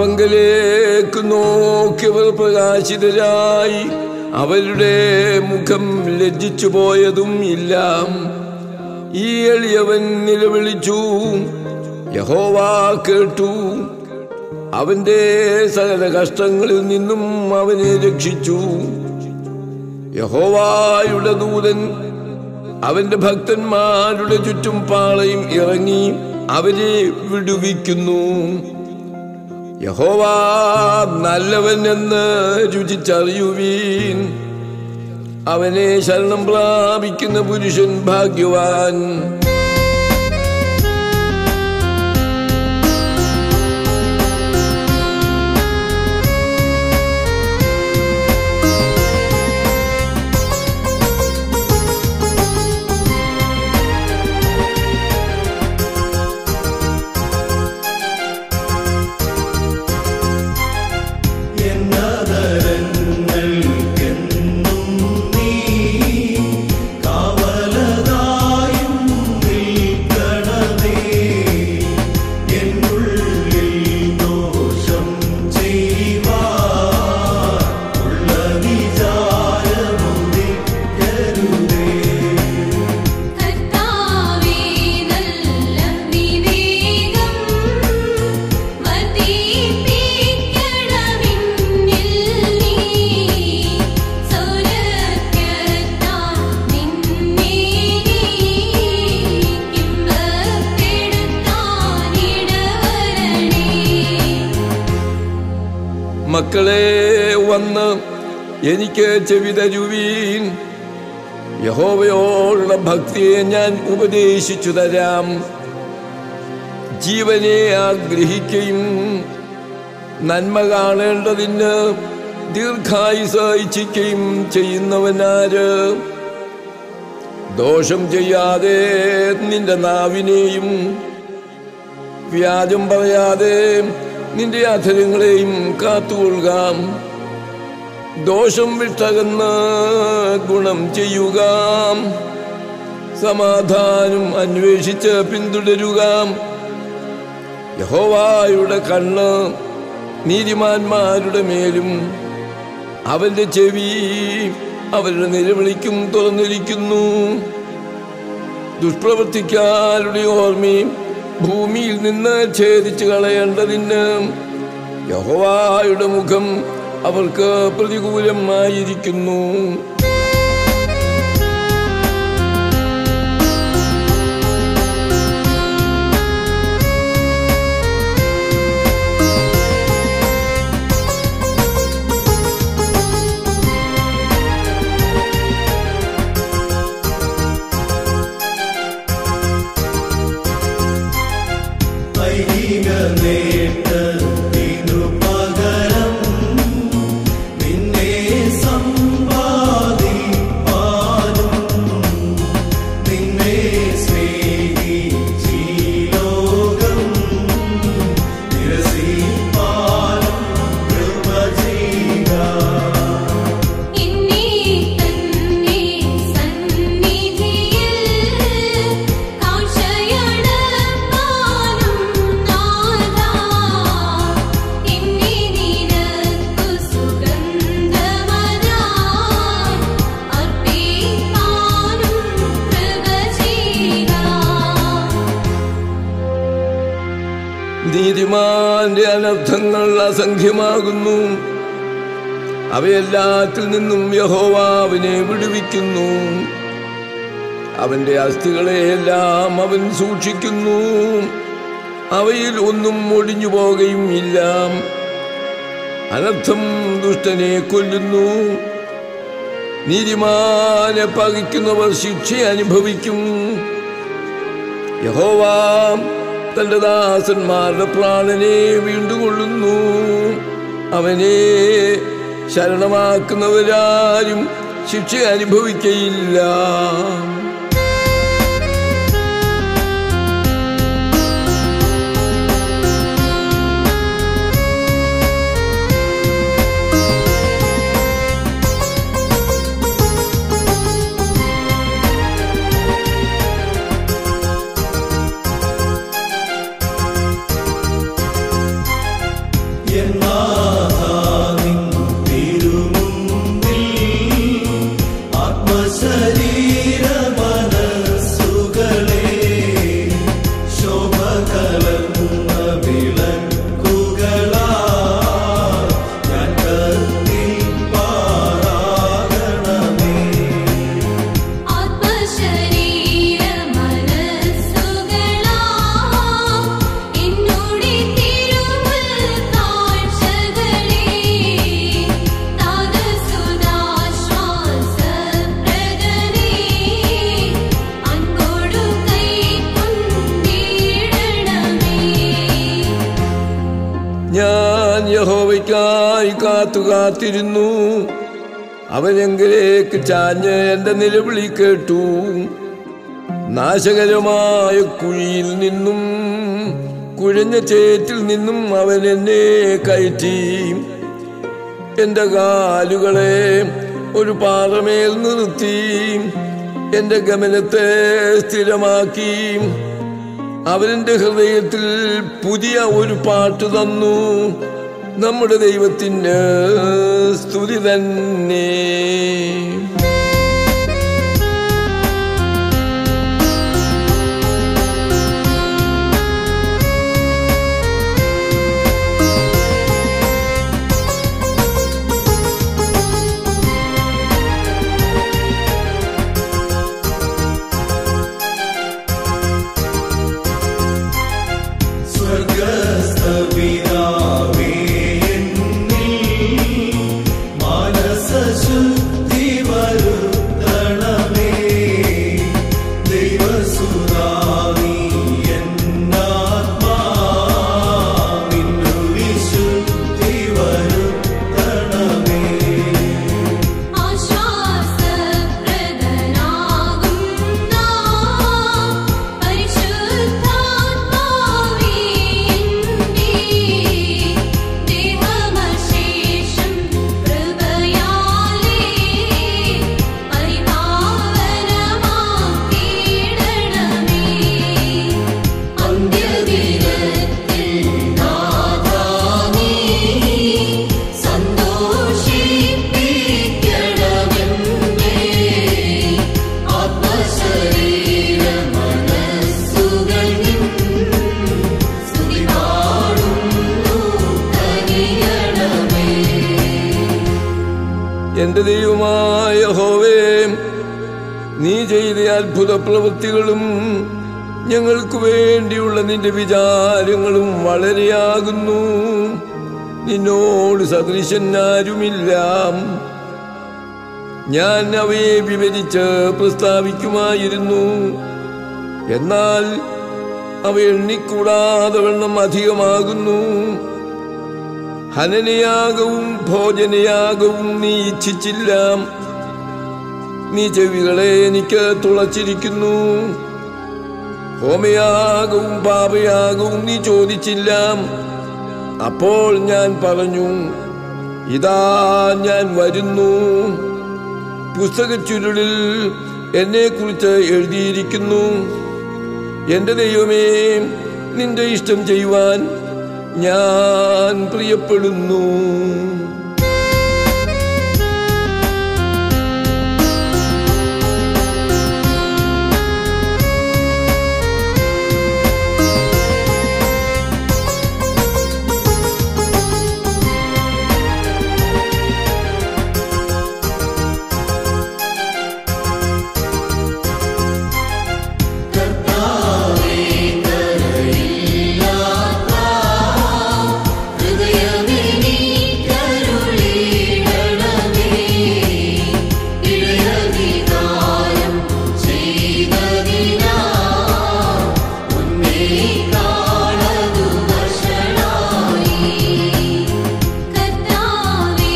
അവങ്കലേക്ക് നോക്കിയവർ പ്രകാശിതരായി അവരുടെ മുഖം ലജ്ജിച്ചു പോയതും ഇല്ല ഈ എളിയവൻ നിലവിളിച്ചു യഹോവ കേട്ടു അവന്റെ സകല കഷ്ടങ്ങളിൽ നിന്നും അവനെ രക്ഷിച്ചു യഹോവായുടെ ദൂതൻ അവന്റെ ഭക്തന്മാരുടെ ചുറ്റും പാളയും ഇറങ്ങി അവരെ വിടുവിക്കുന്നു യഹോവ നല്ലവൻ എന്ന് രുചിച്ചറിയുവീൻ അവനെ ശരണം പ്രാപിക്കുന്ന പുരുഷൻ ഭാഗ്യവാൻ എന്നതരങ്ങൾക്കെന്നും നീ കാവലതായും നിൽക്കണമേ. എന്നുള്ളിൽ ദോഷം ചെയ്യുവാൻ ഉള്ള വിചാരമുദിക്കരുതേ. കർത്താവേ നല്ല വിവേകം വർദ്ധിപ്പിക്കണമെന്നിൽ നീ സൗരഭ്യത്താൽ നിന്നെ ഇമ്പപ്പെടുത്താനിടവരണേ മക്കളെ വന്ന് എനിക്ക് ചെവി തരുവീൻ യഹോവയോടുള്ള ഭക്തിയെ ഞാൻ ഉപദേശിച്ചു തരാം ജീവനെ ആഗ്രഹിക്കുകയും നന്മ കാണേണ്ടതിന് ദീർഘായുസ് ഇച്ഛിക്കുകയും ചെയ്യുന്നവനാര് ദോഷം ചെയ്യാതെ നിന്റെ നാവിനെയും വ്യാജം പറയാതെ നിന്റെ അധരങ്ങളെയും കാത്തുകൊള്ളുക ദോഷം വിട്ടകന്ന് ഗുണം ചെയ്യുക സമാധാനം അന്വേഷിച്ച് പിന്തുടരുക യഹോവായുടെ കണ്ണ് നീതിമാന്മാരുടെ മേലും അവന്റെ ചെവി അവരുടെ നിലവിളിക്കും തുറന്നിരിക്കുന്നു ദുഷ്പ്രവർത്തിക്കാരുടെ ഓർമ്മയും ഭൂമിയിൽ നിന്ന് ഛേദിച്ചു കളയേണ്ടതിന് യഹോവായുടെ മുഖം അവർക്ക് പ്രതികൂലമായിരിക്കുന്നു ഐഹിക നേട്ടത്തിനു പകരം നിന്നെ സമ്പാദിപ്പാനും നിന്നെ സ്നേഹിച്ചീ ലോകം നിരസിപ്പാനും കൃപ ചെയ്യുക ഇന്നീ തന്നേ സന്നിധിയിൽ കാഴ്ചയടപ്പാനും നാഥാ ഇന്നീ നിനക്കു സുഗന്ധമതായി അർപ്പിക്കാനും കൃപ ചെയ്യുക നീതിമാന്റെ അനർത്ഥങ്ങൾ അസംഖ്യമാകുന്നു അവയെല്ലാത്തിൽ നിന്നും യഹോവ അവനെ വിടുവിക്കുന്നു അവന്റെ അസ്ഥികളെയെല്ലാം അവൻ സൂക്ഷിക്കുന്നു അവയിൽ ഒന്നും ഒടിഞ്ഞു പോകുകയും ഇല്ല അനർത്ഥം ദുഷ്ടനെ കൊല്ലുന്നു നീതിമാനെ പകിക്കുന്നവർ ശിക്ഷ അനുഭവിക്കും യഹോവ തന്റെ ദാസന്മാരുടെ പ്രാണനെ വീണ്ടുകൊള്ളുന്നു അവനെ ശരണമാക്കുന്നവരാരും ശിക്ഷ അനുഭവിക്കയില്ല യഹോവയ്ക്കായി കാത്തു കാത്തിരുന്നു അവനെങ്കിലേക്ക് ചാഞ്ഞ് എന്റെ നിലവിളി കേട്ടു നാശകരമായ കുഴിയിൽ നിന്നും കുഴഞ്ഞ ചേറ്റിൽ നിന്നും അവൻ എന്നെ കയറ്റി എന്റെ കാലുകളെ ഒരു പാറമേൽ നിർത്തി എന്റെ ഗമനത്തെ സ്ഥിരമാക്കി അവന്റെ ഹൃദയത്തിൽ പുതിയ ഒരു പാട്ട് തന്നു നമ്മുടെ ദൈവത്തിന് സ്തുതി തന്നെ സ്വർഗസ്ഥപിതാവേ എന്നിൽ മാനസശുദ്ധി വരുത്തണമേ ദൈവസുതാവി എന്നാത്മാവിന്നു വിശുദ്ധി വരുത്തണമേ ആശ്വാസപ്രദനാകും നാം പരിശുദ്ധാത്മാവേ എന്റെ ദേഹമശേഷം കൃപയാലേ പരിപാവനമാക്കിയിടണമേ അന്ത്യദിനത്തിൽ നാഥാ നീ സന്തോഷിപ്പിക്കണമെന്നേ ആത്മശരീര മനസ്സുകൾ നിൻ സ്തുതി പാടുന്നു കനിയണമേ എന്റെ ദൈവമായ ഹോവേ നീ ചെയ്ത അത്ഭുത പ്രവൃത്തികളും ഞങ്ങൾക്ക് വേണ്ടിയുള്ള നിന്റെ വിചാരങ്ങളും വളരെയാകുന്നു നിന്നോട് സദൃശൻ ആരുമില്ല ഞാൻ അവയെ വിവരിച്ച് പ്രസ്താവിക്കുമായിരുന്നു എന്നാൽ അവ എണ്ണിക്കൂടാതെ വണ്ണം അധികമാകുന്നു ഹനനയാഗവും ഭോജനയാഗവും നീ ഇച്ഛിച്ചില്ല നീ ചെവികളെ എനിക്ക് തുളച്ചിരിക്കുന്നു ഹോമയാഗവും പാപയാഗവും നീ ചോദിച്ചില്ല അപ്പോൾ ഞാൻ പറഞ്ഞു ഇതാ ഞാൻ വരുന്നു പുസ്തക ചുരുളിൽ എന്നെക്കുറിച്ച് എഴുതിയിരിക്കുന്നു എന്റെ ദൈവമേ നിന്റെ ഇഷ്ടം ചെയ്യുവാൻ ഞാൻ പ്രിയപ്പെടുന്നു ഹൃദയമേ നീ കരുളിടണമേ ഇടയവികാരം ചെയ്തതിനാ ഉന്നേ കാണതു വശനായി കർത്താവേ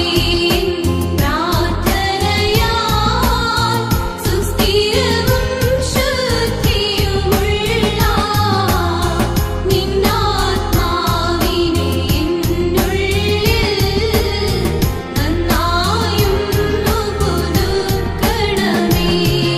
പ്രാർത്ഥനയാൽ സുസ്ഥിരവും ശുദ്ധിയുമുള്ള നിന്നാത്മാവിനെ എന്നുള്ളിൽ നന്നായും പുതുക്കണമേ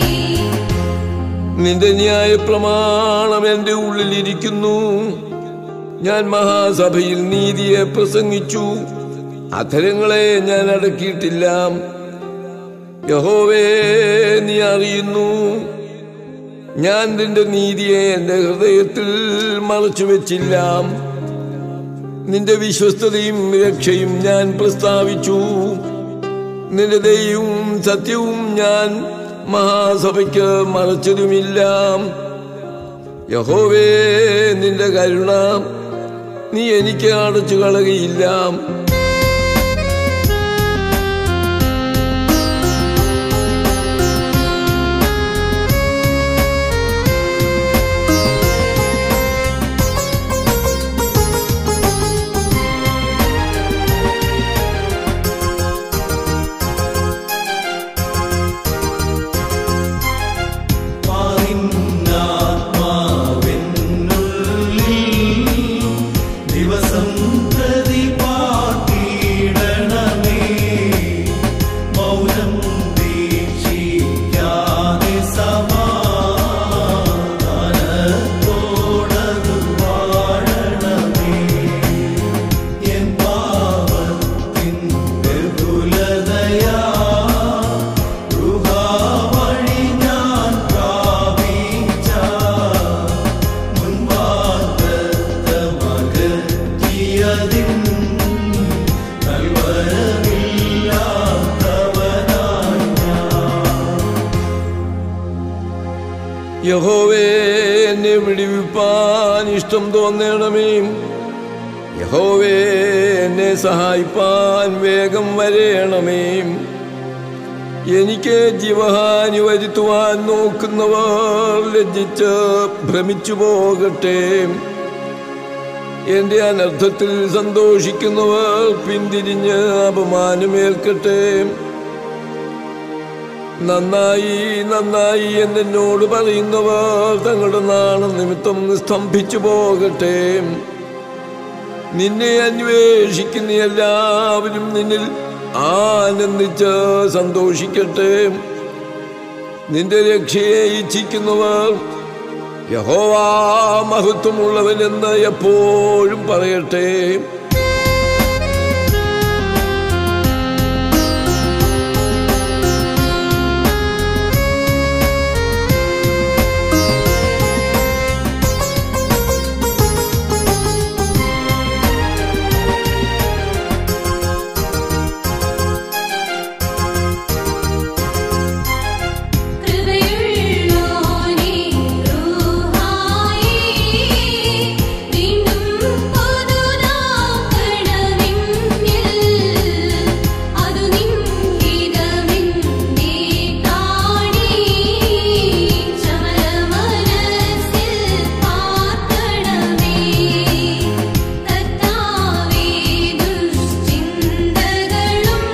നിന്റെ ന്യായ പ്രമാണം എന്റെ ഉള്ളിലിരിക്കുന്നു ഞാൻ മഹാസഭയിൽ നീതിയെ പ്രസംഗിച്ചു അധരങ്ങളെ ഞാൻ അടക്കിയിട്ടില്ല യഹോവേ നീ അറിയുന്നു ഞാൻ നിന്റെ നീതിയെ എന്റെ ഹൃദയത്തിൽ മറച്ചു വെച്ചില്ല നിന്റെ വിശ്വസ്തതയും രക്ഷയും ഞാൻ പ്രസ്താവിച്ചു നിന്റെ ദയവും സത്യവും ഞാൻ മഹാസഭയ്ക്ക് മറച്ചതുമില്ല യഹോവേ നിന്റെ കരുണ നീ എനിക്ക് അടച്ചു കളകയില്ല യഹോവേ എന്നെ വിടിവിപ്പാൻ ഇഷ്ടം തോന്നണമേ യഹോവേ എന്നെ സഹായിപ്പാൻ വേഗം വരേണമേ എനിക്ക് ജീവഹാനി വരുത്തുവാൻ നോക്കുന്നവർ ലജ്ജിച്ച് ഭ്രമിച്ചു പോകട്ടെ എന്റെ അനർത്ഥത്തിൽ സന്തോഷിക്കുന്നവർ പിന്തിരിഞ്ഞ് അപമാനമേൽക്കട്ടെ നന്നായി നന്നായി എന്നോട് പറയുന്നവർ തങ്ങളുടെ നാണ നിമിത്തം സ്തംഭിച്ചു പോകട്ടെ നിന്നെ അന്വേഷിക്കുന്ന എല്ലാവരും നിന്നിൽ ആനന്ദിച്ച് സന്തോഷിക്കട്ടെ നിന്റെ രക്ഷയെ ഇച്ഛിക്കുന്നവർ യഹോവാ മഹത്വമുള്ളവനെന്ന് എപ്പോഴും പറയട്ടെ കൃപയുള്ളോനേ റൂഹായേ വീണ്ടും പുതുതാക്കണമെന്നിൽ അതു നിൻ ഹിതമെന്നേ കാണി ചമലമനസ്സിൽ പാർക്കണമേ കർത്താവേ ദുശ്ചിന്തകളും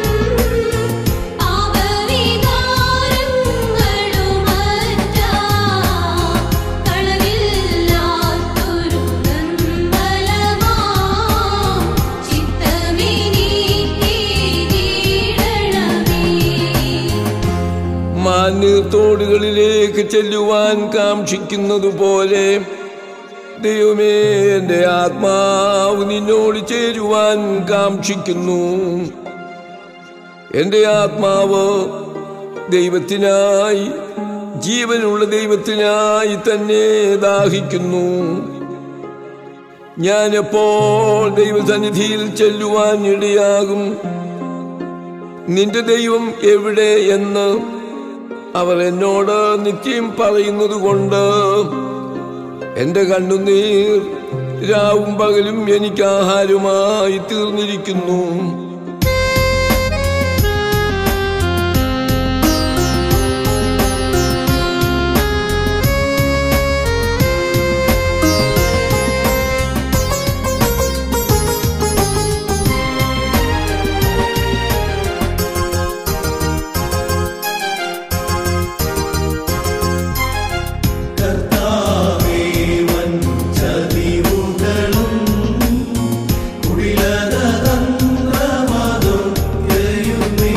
പാപവികാരങ്ങളുമറ്റ കളവില്ലാത്തൊരു നിർമ്മലമാ ചിത്തമിനീടണമേ മാന്യത്തോടുകളിലേക്ക് ചെല്ലുവാൻ കാക്ഷിക്കുന്നത് പോലെ ദൈവമേ എൻ്റെ ആത്മാവ് നിന്നോട് ചേരുവാൻ കാക്ഷിക്കുന്നു എൻ്റെ ആത്മാവ് ദൈവത്തിനായി ജീവനുള്ള ദൈവത്തിനായി തന്നെ ദാഹിക്കുന്നു ഞാൻ എപ്പോൾ ദൈവസന്നിധിയിൽ ചെല്ലുവാൻ ഇടയാകും നിന്റെ ദൈവം എവിടെ എന്ന് അവർ എന്നോട് നിത്യം പറയുന്നത് കൊണ്ട് എന്റെ കണ്ണുനീർ രാവും പകലും എനിക്ക് ആഹാരമായി തീർന്നിരിക്കുന്നു കർത്താവേ വൻ ചതിവുകളും കുടിലതന്ത്രമതൊക്കെയുമേ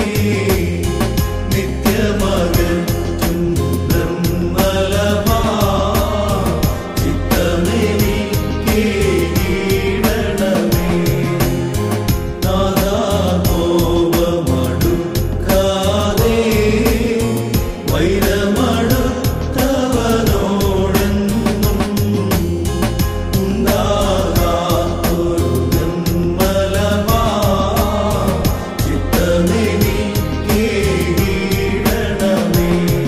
നിത്യമകറ്റും നിർമ്മലമാ ചിത്തമെനിക്കേകിടണമേ നാദാകോപമടുക്കാതെ വൈരമടുത്തവനോടെന്നും ഉണ്ടാകാത്തൊരു നിർമ്മലമാ ചിത്തമെനിക്കേകിടണമേ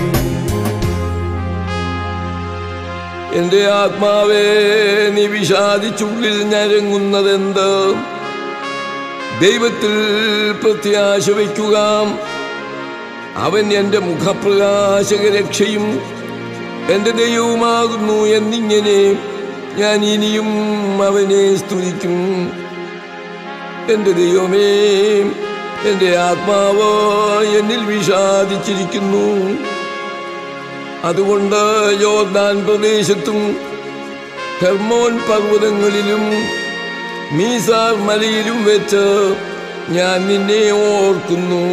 എന്റെ ആത്മാവേ നീ വിഷാദിച്ചുള്ളിൽ ഞരങ്ങുന്നതെന്ത് ദൈവത്തിൽ പ്രത്യാശ വയ്ക്കുക അവൻ എൻ്റെ മുഖപ്രകാശക രക്ഷയും എൻ്റെ ദൈവവുമാകുന്നു എന്നിങ്ങനെ ഞാൻ ഇനിയും അവനെ സ്തുതിക്കും എൻ്റെ ദൈവമേ എൻ്റെ ആത്മാവ് എന്നിൽ വിഷാദിച്ചിരിക്കുന്നു അതുകൊണ്ട് യോർദാൻ പ്രദേശത്തും ഹെർമോൻ പർവ്വതങ്ങളിലും മീസാർ മലയിലും വെച്ച് ഞാൻ നിന്നെ ഓർക്കുന്നു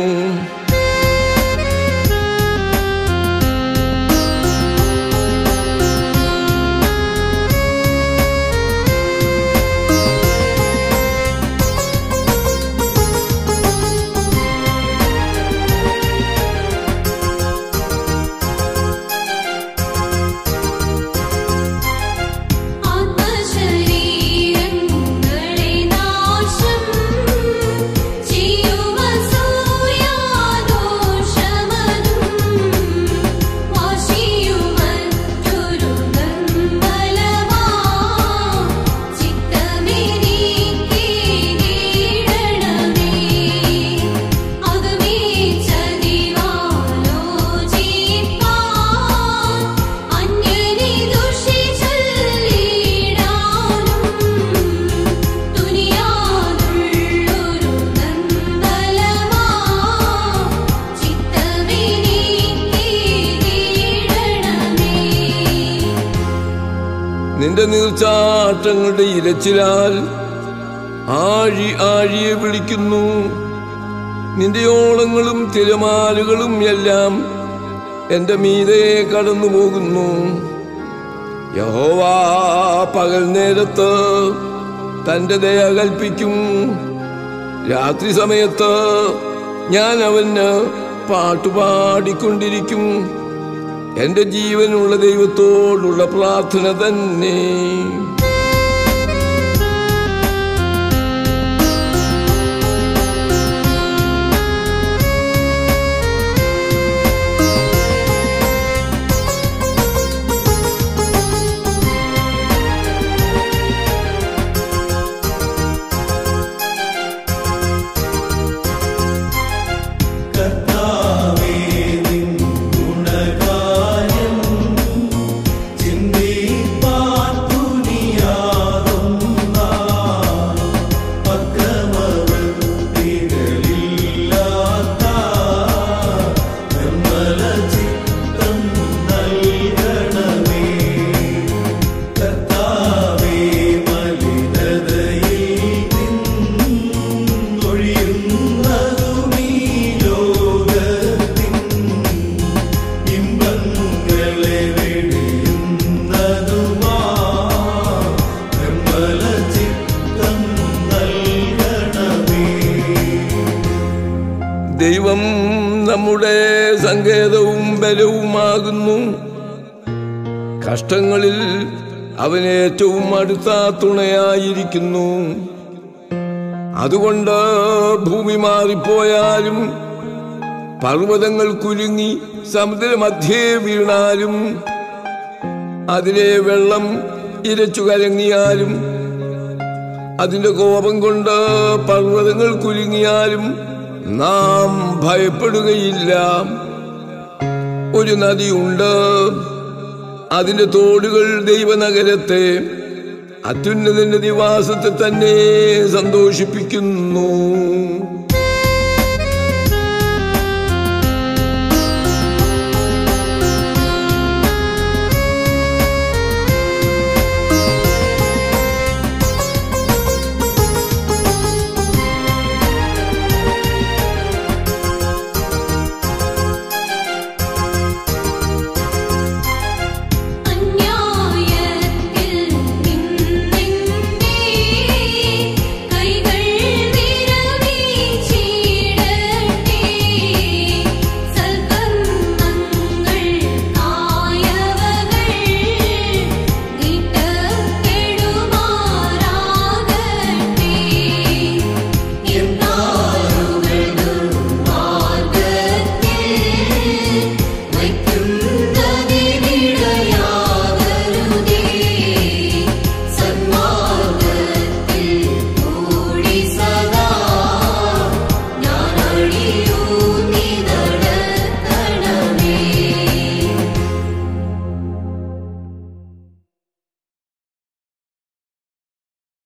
ആത്മശരീരങ്ങളെ നാശം ചെയ്യുവസൂയാ നിന്റെ നീർച്ചാട്ടങ്ങളുടെ ഇരച്ചിലാൽ ആഴി ആഴിയെ വിളിക്കുന്നു നിന്റെ ഓളങ്ങളും തിരമാലുകളും എല്ലാം എന്റെ മീതെ കടന്നു പോകുന്നു യഹോവാ പകൽ നേരത്ത് തന്റെ ദയ കൽപ്പിക്കും രാത്രി സമയത്ത് ഞാൻ അവന് പാട്ടുപാടിക്കൊണ്ടിരിക്കും എന്റെ ജീവനുള്ള ദൈവത്തോടുള്ള പ്രാർത്ഥന തന്നെ കർത്താവേ നിൻ ഗുണകാര്യം ചിന്തിപ്പാൻ തുനിയാകുന്ന അക്രമവൃത്തികളില്ലാത്ത നിർമ്മല ചിത്തം നൽകണമേ കർത്താവേ മലിനതയിൽ നിന്നൊഴിയുന്നതുമീ ലോകത്തിൻ ഇമ്പങ്ങളെ വെടിയുന്നതുമാ നിർമ്മല ചിത്തം നൽകണമേ ദൈവം നമ്മുടെ സങ്കേതവും ബലവുമാകുന്നു കഷ്ടങ്ങളിൽ അവൻ ഏറ്റവും അടുത്ത തുണയായിരിക്കുന്നു അതുകൊണ്ട് ഭൂമി മാറിപ്പോയാലും പർവ്വതങ്ങൾ കുലുങ്ങി സമുദ്രമധ്യേ വീണാലും അതിലെ വെള്ളം ഇരച്ചു കലങ്ങിയാലും അതിന്റെ കോപം കൊണ്ട് പർവ്വതങ്ങൾ കുലുങ്ങിയാലും നാം ഭയപ്പെടുകയില്ല ഒരു നദിയുണ്ട് അതിന്റെ തോടുകൾ ദൈവനഗരത്തെ അത്യുന്നതിന്റെ നിവാസത്തെ തന്നെ സന്തോഷിപ്പിക്കുന്നു